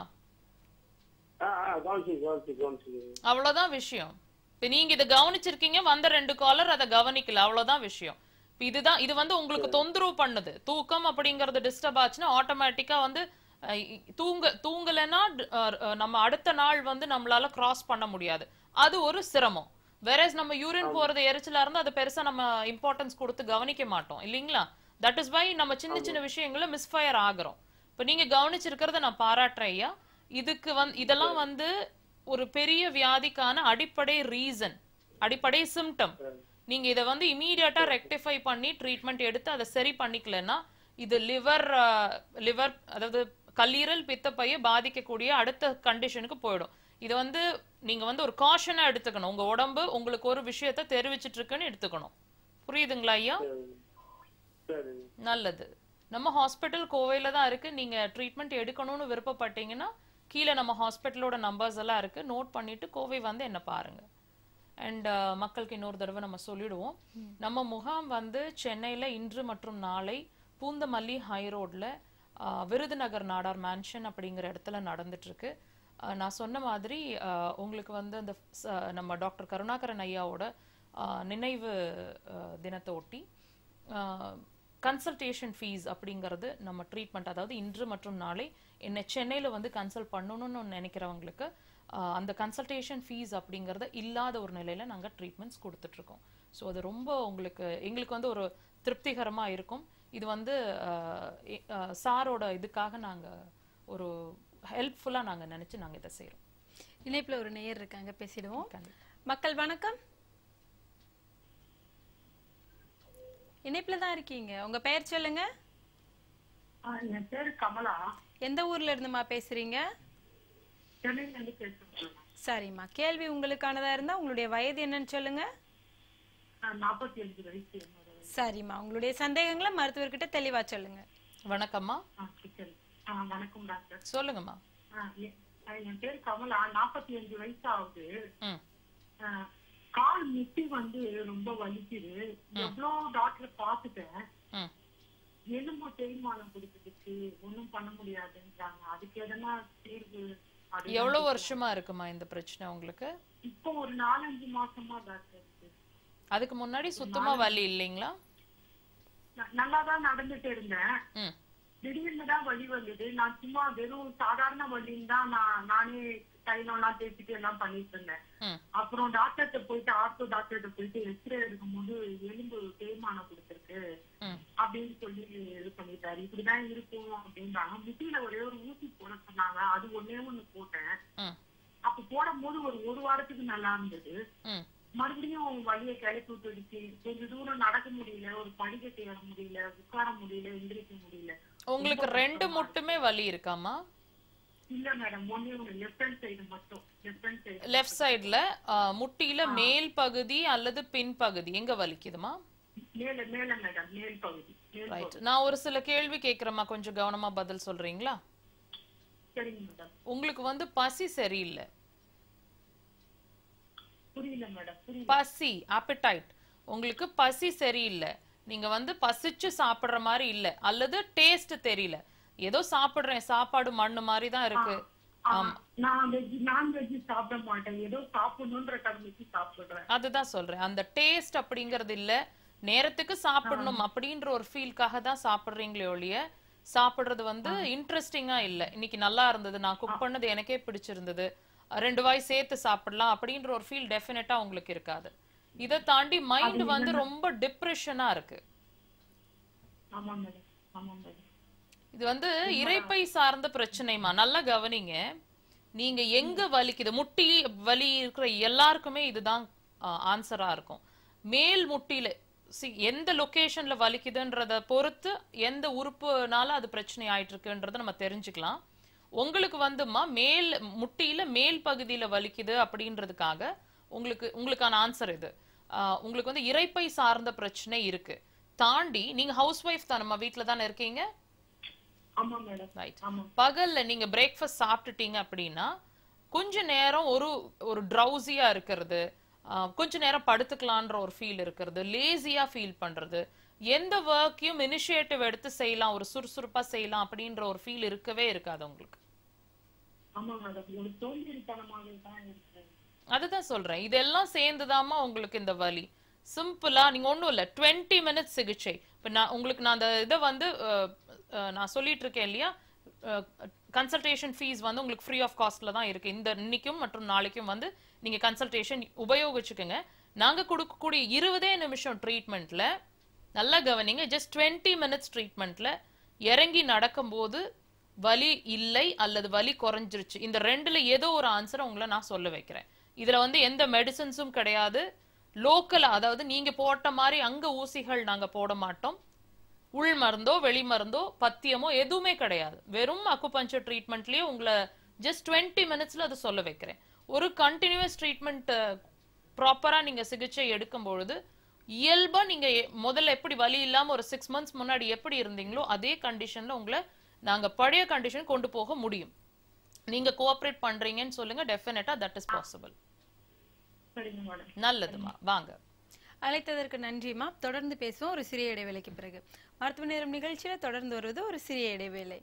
ஆ ஆ கவனிச்சு கவனிச்சு கவனிச்சு அவ்வளவுதான் விஷயம் இப்ப நீங்க இதை கவனிச்சிருக்கீங்க வந்த ரெண்டு காலர் அதை கவனிக்கல அவ்வளவுதான் விஷயம் இப்ப இதுதான் இது வந்து உங்களுக்கு தொந்தரவு பண்ணுது தூக்கம் அப்படிங்கறது டிஸ்டர்ப் ஆச்சுன்னா ஆட்டோமேட்டிக்கா வந்து அஹ், இ- தூங்க தூங்கலைன்னா ட- அஹ், அஹ், நம்ம அடுத்த நாள் வந்து நம்மளால கிராஸ் பண்ண முடியாது அது ஒரு சிரமம் வேறஸ் நம்ம யூரின் போறது எரிச்சலா இருந்தா அது பெருசா நம்ம இம்பார்ட்டன்ஸ் கொடுத்து கவனிக்க மாட்டோம் இல்லைங்களா தட் இஸ் வை நம்ம சின்ன சின்ன விஷயங்கள மிஸ்ஃபயர் ஆகுறோம் இப்ப நீங்க கவனிச்சிருக்கிறத நான் பாராட்டுறேன் ஐயா இதுக்கு வந்து இதெல்லாம் வந்து ஒரு பெரிய வியாதிக்கான அடிப்படை ரீசன் அடிப்படை சிம்டம் நீங்க இதை வந்து இமீடியட்டா ரெக்டிஃபை பண்ணி ட்ரீட்மெண்ட் எடுத்து அதை சரி பண்ணிக்கலன்னா இது லிவர் லிவர் அதாவது கல்லீரல் பித்தப்பையை பாதிக்கக்கூடிய அடுத்த கண்டிஷனுக்கு போயிடும் இது வந்து நீங்க வந்து ஒரு காஷனா எடுத்துக்கணும் உங்க உடம்பு உங்களுக்கு ஒரு விஷயத்த தெரிவிச்சிட்டு இருக்குன்னு எடுத்துக்கணும் புரியுதுங்களா ஐயா சரி நல்லது நம்ம ஹாஸ்பிட்டல் கோவையில தான் இருக்கு நீங்க ட்ரீட்மெண்ட் எடுக்கணும்னு விருப்பப்பட்டீங்கன்னா கீழே நம்ம ஹாஸ்பிட்டலோட நம்பர்ஸ் எல்லாம் இருக்கு நோட் பண்ணிட்டு கோவை வந்து என்ன பாருங்க அண்ட் மக்களுக்கு இன்னொரு தடவை நம்ம சொல்லிடுவோம் நம்ம முகாம் வந்து சென்னையில இன்று மற்றும் நாளை பூந்தமல்லி ஹை ரோட்ல விருதுநகர் நாடார் மேன்ஷன் அப்படிங்கிற இடத்துல நடந்துட்டு இருக்கு அஹ், நான் சொன்ன மாதிரி அஹ், உங்களுக்கு வந்து அந்த ச- நம்ம டாக்டர் கருணாகரன் ஐயாவோட அஹ், நினைவு அஹ், தினத்தை ஒட்டி கன்சல்டேஷன் ஃபீஸ் அப்படிங்கிறது நம்ம ட்ரீட்மெண்ட் அதாவது இன்று மற்றும் நாளை என்னை சென்னையில் வந்து கன்சல்ட் பண்ணணும்னு நினைக்கிறவங்களுக்கு ஆஹ், அந்த கன்சல்டேஷன் ஃபீஸ் அப்படிங்கிறத இல்லாத ஒரு நிலையில நாங்கள் ட்ரீட்மெண்ட்ஸ் கொடுத்துட்ருக்கோம் ஸோ அது ரொம்ப உங்களுக்கு எங்களுக்கு வந்து ஒரு திருப்திகரமாக இருக்கும் இது வந்து ஆஹ், எ- ஆஹ், சாரோட இதுக்காக நாங்கள் ஒரு ஹெல்ப்ஃபுல்லாக நாங்கள் நினச்சி நாங்கள் இதை செய்கிறோம் இணைப்புல ஒரு நேயர் இருக்காங்க பேசிடுவோம் கண்டிப்பா. மக்கள் வணக்கம் இணைப்புல தான் இருக்கீங்க உங்க பெயர் சொல்லுங்க ஆ, என் பேரு கமலா எந்த ஊர்ல இருந்துமா பேசுறீங்க சென்னையில இருந்து பேசுறேன் சரிம்மா கேள்வி உங்களுக்கானதா இருந்தா உங்களுடைய வயது என்னன்னு சொல்லுங்க நாற்பத்தி அஞ்சு வயசு என்னோட வயசு. சரிம்மா உங்களுடைய சந்தேகங்களை மருத்துவர்கிட்ட தெளிவா சொல்லுங்க வணக்கம்மா ஆ, சரி. ஆ, வணக்கம் டாக்டர் சொல்லுங்கம்மா ஆ, எ- ஆ, என் பேரு கமலா நாற்பத்தி அஞ்சு வயசு ஆகுது ம் ஆ, கால் முட்டி வந்து ரொம்ப வலிக்குது எவ்வளவு டாக்டர் பார்த்துட்டேன் ம் எலும்பு தேய்மானம் கொடுத்துருக்கு ஒண்ணும் பண்ண முடியாதுன்றாங்க அதுக்கு எதனா தீர்வு அது எவ்வளவு வருஷமா இருக்குமா இந்த பிரச்சனை உங்களுக்கு இப்போ ஒரு நாலஞ்சு மாசமா டாக்டர் இருக்கு அதுக்கு முன்னாடி சுத்தமா வலி இல்லைங்களா நல்லா தான் நடந்துட்டு இருந்தேன் ம் திடீர்னு தான் வலி வந்தது நான் சும்மா வெறும் சாதாரண வலின்னு தான் நான் நானே தைலம்லாம் தேய்ச்சிட்டு எல்லாம் பண்ணிட்டு இருந்தேன் ம் அப்புறம் டாக்டர்கிட்ட போயிட்டு ஆர்த்தோ டாக்டர்கிட்ட போயிட்டு எக்ஸ்ரே எடுக்கும்போது எலும்பு தேய்மானம் கொடுத்துருக்கு ம் அப்படின்னு சொல்லி இது பண்ணிட்டாரு இப்படிதான் இருக்கும் அப்படின்றாங்க முட்டியில ஒரே ஒரு ஊசி போட சொன்னாங்க அது ஒண்ணே ஒண்ணு போட்டேன் ம் அப்ப போடும் போது ஒரு ஒரு வாரத்துக்கு நல்லா இருந்தது ம் மறுபடியும் வலியை கிளப்பி விட்டுடுச்சு கொஞ்ச தூரம் நடக்க முடியல ஒரு படிக்கட்டு ஏற முடியல உட்கார முடியல எந்திரிக்க முடியல உங்களுக்கு ரெண்டு முட்டுமே வலி இருக்காமா இல்ல மேடம் ஒண்ணே ஒண்ணு லெஃப்ட் ஹேண்ட் சைடு மட்டும் லெஃப்ட் ஹேண்ட் சைடு லெஃப்ட் சைடுல முட்டியில மேல் பகுதி அல்லது பின் பகுதி எங்க வலிக்குதுமா மேல மேல மேடம் மேல் பகுதி மேல் ரைட் பகுதி நான் ஒரு சில கேள்வி கேக்குறேம்மா கொஞ்சம் கவனமா பதில் சொல்றீங்களா சரிங்க மேடம் உங்களுக்கு வந்து பசி சரியில்லை புரியல மேடம் புரியல பசி appetite உங்களுக்கு பசி சரியில்லை நீங்க வந்து பசிச்சு சாப்பிடுற மாதிரி இல்ல அல்லது டேஸ்ட் தெரியல ஏதோ சாப்பிடுறேன் சாப்பாடு மண்ணு மாதிரி தான் இருக்கு ஆமா. நான் வெஜ் நான்வெஜ் சாப்பிட மாட்டேன் ஏதோ சாப்பிடணுன்ற கடமைக்கு சாப்பிடுறேன் அதுதான் சொல்றேன் அந்த டேஸ்ட் அப்படிங்கறது இல்ல நேரத்துக்கு சாப்பிடணும் அப்படின்ற ஒரு ஃபீல்காக தான் சாப்பிடுறீங்களே ஒழிய சாப்பிடுறது வந்து இன்ட்ரெஸ்டிங்கா இல்ல இன்னைக்கு நல்லா இருந்தது நான் குக் பண்ணது எனக்கே பிடிச்சிருந்தது ரெண்டு வாய் சேர்த்து சாப்பிடலாம் அப்படின்ற ஒரு ஃபீல் டெஃபினட்டா உங்களுக்கு இருக்காது இதை தாண்டி மைண்ட் வந்து ரொம்ப டிப்ரெஷனா இருக்கு ஆமா மேடம் ஆமா மேடம் இது வந்து இரைப்பை சார்ந்த பிரச்சனைமா நல்லா கவனிங்க நீங்க எங்க வலிக்குது முட்டி வலி இருக்கிற எல்லாருக்குமே இதுதான் ஆன்சரா இருக்கும் மேல் முட்டியில see, எந்த லொகேஷன்ல வலிக்குதுன்றத பொறுத்து எந்த உறுப்புனால அது பிரச்சனை ஆயிட்டு இருக்குன்றத நம்ம தெரிஞ்சுக்கலாம் உங்களுக்கு வந்துமா மேல் முட்டியில மேல் பகுதியில வலிக்குது அப்படின்றதுக்காக உங்களுக்கு உங்களுக்கான ஆன்சர் இது ஆஹ் உங்களுக்கு வந்து இரைப்பை சார்ந்த பிரச்சனை இருக்கு தாண்டி நீங்க ஹவுஸ் ஒய்ஃப் தானம்மா வீட்ல தானே இருக்கீங்க ஆமா மேடம் ரைட் ஆமா பகல்ல நீங்க பிரேக்ஃபாஸ்ட் சாப்பிட்டுட்டீங்க அப்படின்னா கொஞ்ச நேரம் ஒரு ஒரு ட்ரௌசியா இருக்கிறது ஆஹ் கொஞ்ச நேரம் படுத்துக்கலான்ற ஒரு ஃபீல் இருக்கிறது லேசியா ஃபீல் பண்றது எந்த ஒர்க்கையும் இனிஷியேட்டிவ் எடுத்து செய்யலாம் ஒரு சுறுசுறுப்பா செய்யலாம் அப்படின்ற ஒரு ஃபீல் இருக்கவே இருக்காது உங்களுக்கு ஆமா மேடம் ஒரு சோம்பேறித்தனமாக தான் இருக்கு அதுதான் சொல்றேன் இதெல்லாம் சேர்ந்துதாம்மா உங்களுக்கு இந்த வலி சிம்பிளா நீங்க ஒண்ணும் இல்ல 20 மினிட்ஸ் சிகிச்சை இப்ப நான் உங்களுக்கு நான் அந்த இதை வந்து அஹ், அஹ், நான் சொல்லிட்டு இருக்கேன் இல்லையா கன்சல்டேஷன் ஃபீஸ் வந்து உங்களுக்கு ஃப்ரீ ஆஃப் காஸ்ட்ல தான் இருக்கு இந்த இன்னைக்கும் மற்றும் நாளைக்கும் வந்து நீங்க கன்சல்டேஷன் உபயோகிச்சுக்கோங்க நாங்க கொடுக்கக்கூடிய இருபதே நிமிஷம் ட்ரீட்மெண்ட்ல நல்லா கவனிங்க ஜஸ்ட் 20 மினிட்ஸ் ட்ரீட்மெண்ட்ல இறங்கி நடக்கும்போது வலி இல்லை அல்லது வலி குறைஞ்சிருச்சு இந்த ரெண்டுல ஏதோ ஒரு ஆன்சரை உங்களை நான் சொல்ல வைக்கிறேன் இதுல வந்து எந்த மெடிசன்ஸும் கிடையாது லோக்கல் அதாவது நீங்க போட்ட மாதிரி அங்க ஊசிகள் நாங்க போட மாட்டோம் உள் மருந்தோ வெளி மருந்தோ பத்தியமோ எதுவுமே கிடையாது வெறும் அக்குபஞ்சர் ட்ரீட்மெண்ட்லயே உங்களை ஜஸ்ட் டுவெண்ட்டி மினிட்ஸ்ல அதை சொல்ல வைக்கிறேன் ஒரு கண்டினியூஸ் ட்ரீட்மெண்ட் ப்ராப்பரா நீங்க சிகிச்சை எடுக்கும் பொழுது இயல்பா நீங்க எ- முதல்ல எப்படி வலி இல்லாம ஒரு சிக்ஸ் மந்த்ஸ் முன்னாடி எப்படி இருந்தீங்களோ அதே கண்டிஷன்ல உங்களை நாங்க பழைய கண்டிஷன் கொண்டு போக முடியும் நீங்க கோஆபரேட் பண்றீங்கன்னு சொல்லுங்க டெஃபினட்டா தட் இஸ் பாசிபிள் சரிங்க மேடம் நல்லதுமா வாங்க அழைத்ததற்கு நன்றிமா தொடர்ந்து பேசுவோம் ஒரு சிறிய இடைவேளைக்கு பிறகு மருத்துவ நேரம் நிகழ்ச்சியில தொடர்ந்து வருவது ஒரு சிறிய இடைவேளை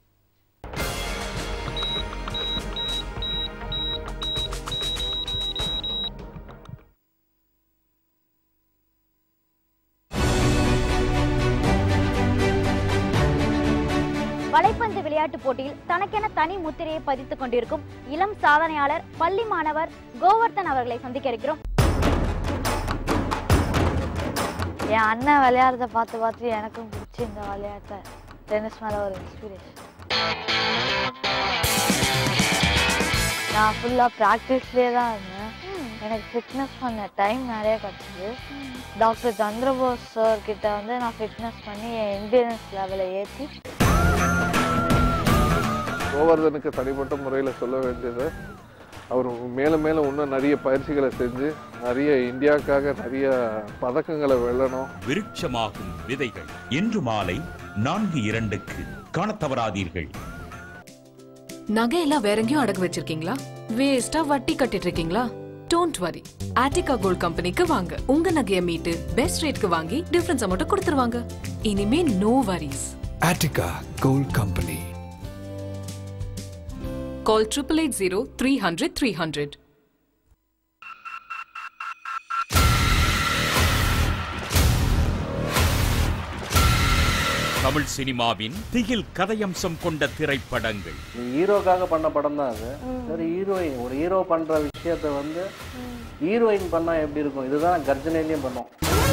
வலைப்பந்து விளையாட்டுப் போட்டியில் தனக்கென தனி முத்திரையை பதித்துக் கொண்டிருக்கும் இளம் சாதனையாளர் பள்ளி மாணவர் கோவர்தன் அவர்களை சந்திக்க இருக்கிறோம் என் அண்ணன் விளையாடுறத பார்த்து பார்த்து எனக்கும் பிடிச்சி இந்த விளையாட்டை டென்னிஸ் மேலே ஒரு இன்ஸ்பிரேஷன் நான் ஃபுல்லாக ப்ராக்டிஸ்லேயே தான் இருந்தேன் எனக்கு ஃபிட்னஸ் பண்ண டைம் நிறைய கிடச்சிது டாக்டர் சந்திரபோஸ் சார் கிட்ட வந்து நான் ஃபிட்னஸ் பண்ணி என் என்டூரன்ஸ் லெவலை ஏற்றி கோவர்தனுக்கு தனிப்பட்ட முறையில் சொல்ல வேண்டியது அவர் மேலும் மேலும் இன்னும் நிறைய பயிற்சிகளை செஞ்சு நிறைய இந்தியாவுக்காக நிறைய பதக்கங்களை வெல்லணும் விருட்சமாகும் விதைகள் இன்று மாலை நான்கு இரண்டுக்கு காணத் தவறாதீர்கள் நகையெல்லாம் வேற எங்கேயும் அடகு வச்சிருக்கீங்களா வேஸ்டா வட்டி கட்டிட்டு இருக்கீங்களா டோன்ட் வரி ஆட்டிகா கோல்ட் கம்பெனிக்கு வாங்க உங்க நகைய மீட்டு பெஸ்ட் ரேட்க்கு வாங்கி டிஃபரன்ஸ் மட்டும் கொடுத்துருவாங்க இனிமே no worries Attica Gold Company. Call triple eight zero three hundred three hundred Tamil சினிமாவின் திகில் கதையம்சம் கொண்ட திரைப்படங்கள் ஹீரோக்காக பண்ண படம் தான் அது சரி ஹீரோயின் ஒரு ஹீரோ பண்ற விஷயத்த வந்து ஹீரோயின் பண்ணா எப்படி இருக்கும் இதுதான் கர்ஜனையிலையும் பண்ணோம்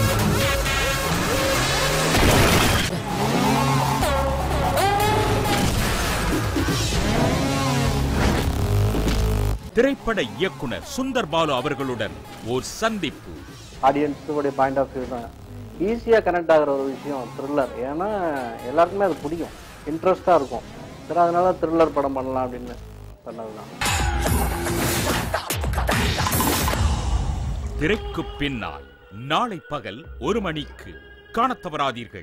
திரைப்பட இயக்குனர் சுந்தர் பாலு அவர்களுடன் ஓர் சந்திப்பு ஆடியன்ஸுடைய பாயிண்ட் ஆஃப் வியூ தான் ஈஸியாக கனெக்ட் ஆகிற ஒரு விஷயம் த்ரில்லர் ஏன்னா எல்லாருக்குமே அது பிடிக்கும் இன்ட்ரெஸ்டாக இருக்கும் சரி அதனால த்ரில்லர் படம் பண்ணலாம் அப்படின்னு பண்ணது தான் திரைக்கு பின்னால் நாளை பகல் ஒரு மணிக்கு காணத் தவறாதீர்கள்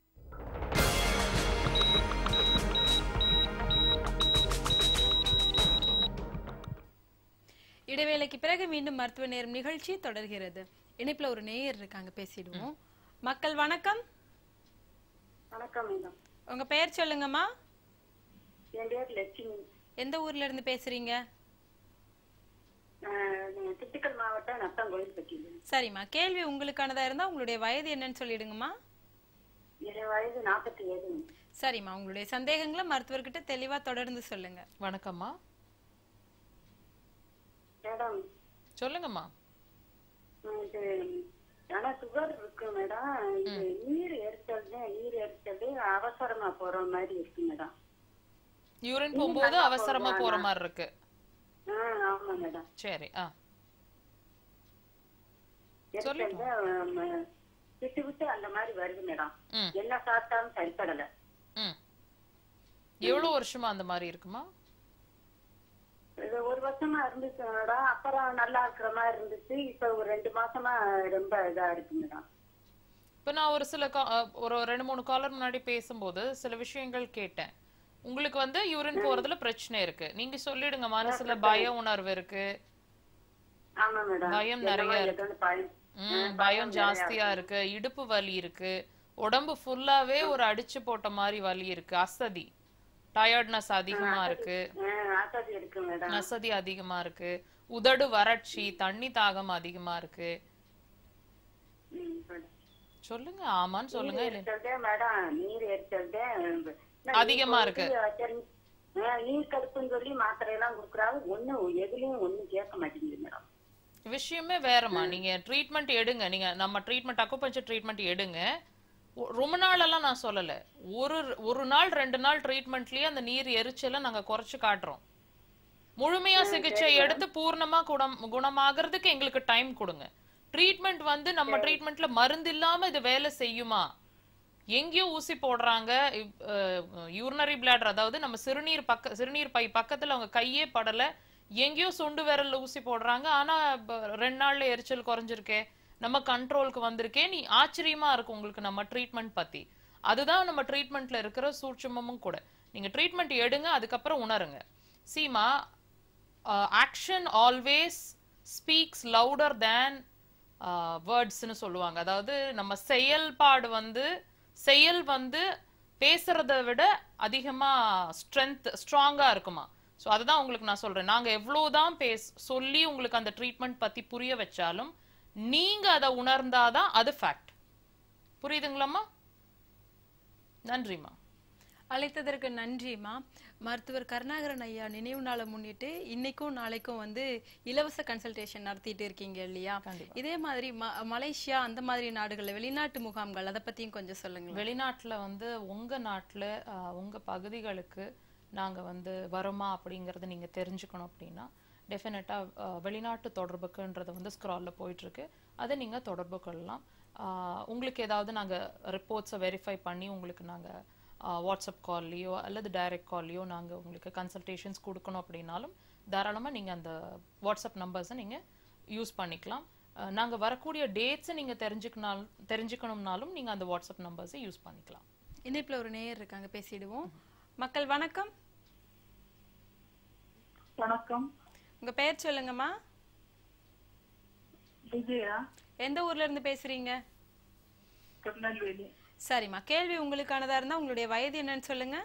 இடைவேளைக்கு பிறகு மீண்டும் மருத்துவ நேரம் நிகழ்ச்சி தொடர்கிறது இணைப்புல ஒரு நேயர் இருக்காங்க பேசிடுவோம் மக்கள் வணக்கம் வணக்கம் மேடம் உங்க பெயர் சொல்லுங்கம்மா என் பேர் லட்சுமி எந்த ஊர்ல இருந்து பேசுறீங்க ஆஹ் திண்டுக்கல் மாவட்டம் நத்தங்கோயில் பட்டியல் சரிம்மா கேள்வி உங்களுக்கானதா இருந்தா உங்களுடைய வயது என்னன்னு சொல்லிடுங்கம்மா என் வயது நாற்பத்தி ஏழு சரிம்மா உங்களுடைய சந்தேகங்களை மருத்துவர்கிட்ட தெளிவா தொடர்ந்து சொல்லுங்க வணக்கம்மா மேடம் சொல்லுங்கம்மா இது ஆனா சுகர் இருக்கு மேடம் இது நீர் எரிச்சல் நீர் எரிச்சல் அவசரமா போற மாதிரி இருக்கு மேடம் யூரின் நீங்க போகும்போது நல்லா அவசரமா போகுமா? போற மாதிரி இருக்கு ஆ, ஆமா மேடம் சரி ஆ எரிச்சல் விட்டு விட்டு அந்த மாதிரி வருது மேடம் ம். என்ன சாப்பிட்டாலும் சரிப்படல ம் எவ்வளவு வருஷமா அந்த மாதிரி இருக்குமா இது ஒரு வருஷமா இருந்துச்சு மேடம் அப்புறம் நல்லா இருக்கிற மாதிரி இருந்துச்சு இப்ப ஒரு ரெண்டு மாசமா ரொம்ப இதா இருக்கு மேடம் இப்ப நான் ஒரு சில கா- அஹ், ஒரு ரெண்டு மூணு காலர் முன்னாடி பேசும்போது சில விஷயங்கள் கேட்டேன் உங்களுக்கு வந்து யூரின் போறதுல பிரச்சனை இருக்கு நீங்க சொல்லிடுங்க மனசுல பய உணர்வு இருக்கு ஆமா மேடம் பயம் என்னமோ நிறைய ஏதோ இருக்கு. ஒண்ணு பயம் ம், பயம் ஜாஸ்தியா இருக்கு இடுப்பு வலி இருக்கு உடம்பு ஃபுல்லாவே ஒரு அடிச்சு போட்ட மாதிரி வலி இருக்கு அசதி டயர்ட்னஸ் அதிகமா இருக்கு ஆ, அசதி இருக்கு மேடம் அசதி அதிகமா இருக்கு உதடு வறட்சி தண்ணி தாகம் அதிகமா இருக்கு ம், மேடம். சொல்லுங்க ஆமான்னு சொல்லுங்க நீர் இல்ல எரிச்சல்தே மேடம் நீர் எரிச்சல்தே அதிகமா இருக்கு. நீர் கடுப்புன்னு சொல்லி மாத்திரை எல்லாம் குடுக்குறாங்க ஒண்ணு எதுலயும் ஒண்ணும் கேட்க மாட்டேங்குது மேடம் விஷயமே வேறம்மா நீங்க ட்ரீட்மெண்ட் எடுங்க நீங்க நம்ம ட்ரீட்மெண்ட் அக்குபஞ்சர் ட்ரீட்மெண்ட் எடுங்க ஒ- ரொம்ப நாள் எல்லாம் நான் சொல்லல ஒரு ஒரு நாள் ரெண்டு நாள் ட்ரீட்மெண்ட்லயே அந்த நீர் எரிச்சலை நாங்க குறைச்சு காட்டுறோம் முழுமையா சிகிச்சை எடுத்து பூர்ணமா குணம் குணமாகறதுக்கு எங்களுக்கு டைம் கொடுங்க ட்ரீட்மெண்ட் வந்து நம்ம ட்ரீட்மெண்ட்ல மருந்து இல்லாம இது வேலை செய்யுமா எங்கேயோ ஊசி போடுறாங்க யூரினரி பிளாடர் அதாவது நம்ம சிறுநீர் பக்க சிறுநீர் பை பக்கத்துல அவங்க கையே படல எங்கேயோ சுண்டு விரல்ல ஊசி போடுறாங்க ஆனா ப- ரெண்டு நாள்ல எரிச்சல் குறைஞ்சிருக்கே நம்ம கண்ட்ரோலுக்கு வந்திருக்கே நீ ஆச்சரியமா இருக்கும் உங்களுக்கு நம்ம ட்ரீட்மெண்ட் பத்தி அதுதான் நம்ம ட்ரீட்மெண்ட்ல இருக்கிற சூட்சுமமும் கூட நீங்க ட்ரீட்மெண்ட் எடுங்க அதுக்கப்புறம் உணருங்க சீமா action always speaks louder than வேர்ட்ஸ்னு சொல்லுவாங்க அதாவது நம்ம செயல்பாடு வந்து செயல் வந்து பேசுறதை விட அதிகமா ஸ்ட்ரென்த் ஸ்ட்ராங்கா இருக்குமா ஸோ அதுதான் உங்களுக்கு நான் சொல்றேன் நாங்க எவ்வளவுதான் பேஸ் சொல்லி உங்களுக்கு அந்த ட்ரீட்மெண்ட் பத்தி புரிய வச்சாலும் நீங்க அதை உணர்ந்தாதான் அது ஃபேக்ட் புரியுதுங்களாம்மா நன்றிம்மா அழைத்ததற்கு நன்றிம்மா மருத்துவர் கருணாகரன் ஐயா நினைவு நாளை முன்னிட்டு இன்னைக்கும் நாளைக்கும் வந்து இலவச கன்சல்டேஷன் நடத்திட்டு இருக்கீங்க இல்லையா இதே மாதிரி ம- மலேசியா அந்த மாதிரி நாடுகள்ல வெளிநாட்டு முகாம்கள் அதை பத்தியும் கொஞ்சம் சொல்லுங்க வெளிநாட்டுல வந்து உங்க நாட்டுல ஆஹ், உங்க பகுதிகளுக்கு நாங்க வந்து வரோமா அப்படிங்கறத நீங்க தெரிஞ்சுக்கணும் அப்படின்னா டெஃபினட்டா வெளிநாட்டு தொடர்புக்குன்றது வந்து ஸ்க்ரால்ல போயிட்டு இருக்கு அதை நீங்க தொடர்பு கொள்ளலாம் ஆஹ், உங்களுக்கு ஏதாவது நாங்க ரிப்போர்ட்ஸை வெரிஃபை பண்ணி உங்களுக்கு நாங்க ஆஹ், வாட்ஸ்அப் கால்லையோ அல்லது டைரக்ட் கால்லையோ நாங்க உங்களுக்கு கன்சல்டேஷன்ஸ் கொடுக்கணும் அப்படின்னாலும் தாராளமா நீங்க அந்த வாட்ஸ்அப் நம்பர்ஸை நீங்க யூஸ் பண்ணிக்கலாம் அஹ், நாங்க வரக்கூடிய டேட்ஸை நீங்க தெரிஞ்சுக்கணும் தெரிஞ்சுக்கணும்னாலும் நீங்க அந்த வாட்ஸ்அப் நம்பர்ஸை யூஸ் பண்ணிக்கலாம் இணைப்புல ஒரு நேயர் இருக்காங்க பேசிடுவோம் மக்கள் வணக்கம் வணக்கம் உங்க பெயர் சொல்லுங்கம்மா விஜயா எந்த ஊர்ல இருந்து பேசுறீங்க திருநெல்வேலி சரிம்மா கேள்வி உங்களுக்கானதா இருந்தா உங்களுடைய வயது என்னன்னு சொல்லுங்க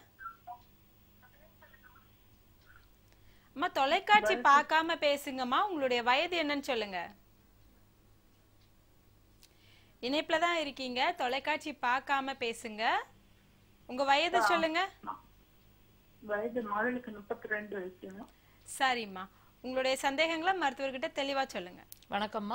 அம்மா தொலைக்காட்சி பார்க்காம பேசுங்கம்மா உங்களுடைய வயது என்னன்னு சொல்லுங்க இணைப்புல தான் இருக்கீங்க தொலைக்காட்சி பார்க்காம பேசுங்க உங்க வயது சொல்லுங்க வயது மகளுக்கு முப்பத்தி ரெண்டு வயசு சரிம்மா உங்களுடைய சந்தேகங்களை மருத்துவர்கிட்ட தெளிவா சொல்லுங்க வணக்கம்மா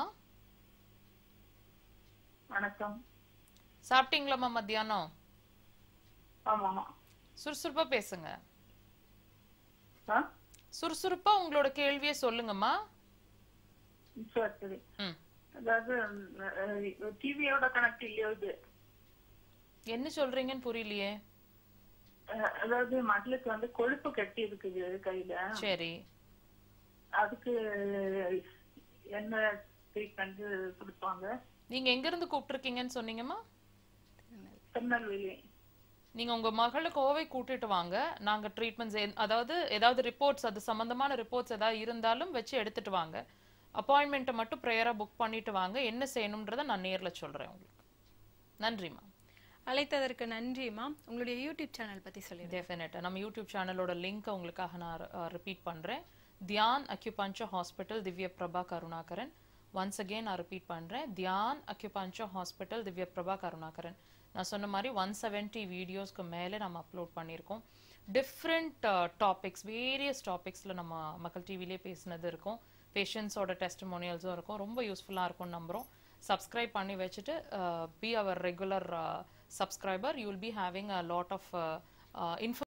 வணக்கம் சாப்பிட்டீங்களாம்மா மத்தியானம் ஆமா சுறுசுறுப்பா பேசுங்க ஆ? சுறுசுறுப்பா உங்களோட கேள்வியை சொல்லுங்கம்மா சரி சரி ம். அதாவது டிவியோட கனெக்ட் இல்லையோ இது என்ன சொல்றீங்கன்னு புரியலையே அஹ், அதாவது மகளுக்கு வந்து கொழுப்பு கட்டி இருக்குது கையில சரி அதுக்கு என்ன ட்ரீட்மெண்ட் கொடுப்பாங்க நீங்க எங்க இருந்து கூப்பிட்டுருக்கீங்கன்னு சொன்னீங்கம்மா திருநெல்வேலி நீங்க உங்க மகளை கோவை கூட்டிட்டு வாங்க நாங்க ட்ரீட்மெண்ட்ஸ் அதாவது ஏதாவது ரிப்போர்ட்ஸ் அது சம்பந்தமான ரிப்போர்ட்ஸ் ஏதாவது இருந்தாலும் வச்சு எடுத்துட்டு வாங்க அப்பாயின்மெண்ட்டை மட்டும் ப்ரேயரா புக் பண்ணிட்டு வாங்க என்ன செய்யணும்ன்றதை நான் நேர்ல சொல்றேன் உங்களுக்கு நன்றிம்மா அழைத்ததற்கு நன்றிம்மா உங்களுடைய யூடியூப் சேனல் பத்தி சொல்லிடுங்க டெஃபினட்டா நம்ம யூடியூப் சேனலோட லிங்க் உங்களுக்காக நான் ரிப்பீட் பண்றேன் Dhyan acupuncture hospital Divya Prabha Karunakaran once again நான் ரிப்பீட் பண்றேன் தியான் அக்யூபஞ்சர் ஹாஸ்பிட்டல் திவ்ய பிரபா கருணாகரன் நான் சொன்ன மாதிரி ஒன் செவன்ட்டி வீடியோஸ்க்கு மேலே நம்ம அப்லோட் பண்ணியிருக்கோம் டிஃப்ரெண்ட் டாபிக்ஸ் வேரியஸ் டாபிக்ஸில் நம்ம மக்கள் டிவிலே பேசினது இருக்கும் பேஷண்ட்ஸோட டெஸ்டிமோனியல்ஸும் இருக்கும் ரொம்ப யூஸ்ஃபுல்லாக இருக்கும்னு நம்புகிறோம் சப்ஸ்கிரைப் பண்ணி வச்சுட்டு be our regular subscriber you will be having a lot of info